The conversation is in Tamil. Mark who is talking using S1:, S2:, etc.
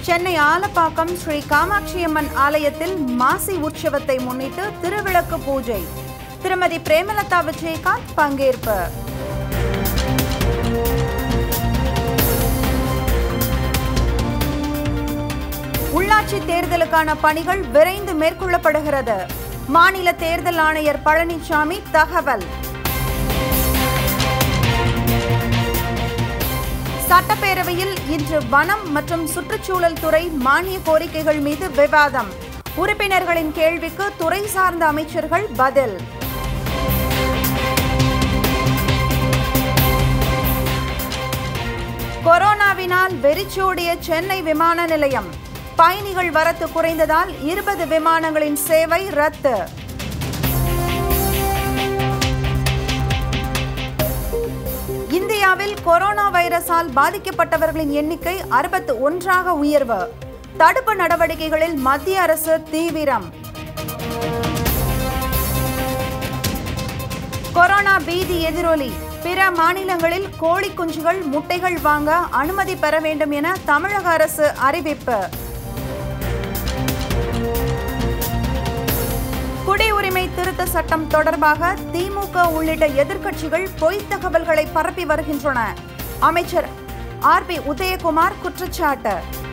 S1: சென்னை ஆலப்பாக்கம் ஸ்ரீ காமாட்சியம்மன் ஆலயத்தில் மாசி உற்சவத்தை முன்னிட்டு திருவிளக்கு பூஜை திருமதி பிரேமலதா விஜயகாந்த் பங்கேற்பு உள்ளாட்சி தேர்தலுக்கான பணிகள் விரைந்து மேற்கொள்ளப்படுகிறது மாநில தேர்தல் ஆணையர் பழனிசாமி தகவல் சட்டப்பேரவையில் இன்று வனம் மற்றும் சுற்றுச்சூழல் துறை மானிய கோரிக்கைகள் மீது விவாதம் உறுப்பினர்களின் கேள்விக்கு துறை சார்ந்த அமைச்சர்கள் பதில் கொரோனாவினால் வெறிச்சோடிய சென்னை விமான நிலையம் பயணிகள் வரத்து குறைந்ததால் இருபது விமானங்களின் சேவை ரத்து இந்தியாவில் கொரோனா வைரஸால் பாதிக்கப்பட்டவர்களின் எண்ணிக்கை அறுபத்து ஒன்றாக உயர்வு தடுப்பு நடவடிக்கைகளில் மத்திய அரசு தீவிரம் கொரோனா பீதி எதிரொலி பிற மாநிலங்களில் கோழி குஞ்சுகள் முட்டைகள் வாங்க அனுமதி பெற வேண்டும் என தமிழக அரசு அறிவிப்பு குடியுரிமை திருத்த சட்டம் தொடர்பாக திமுக உள்ளிட்ட எதிர்க்கட்சிகள் பொய்த் தகவல்களை பரப்பி வருகின்றன அமைச்சர் ஆர் பி உதயகுமார் குற்றச்சாட்டு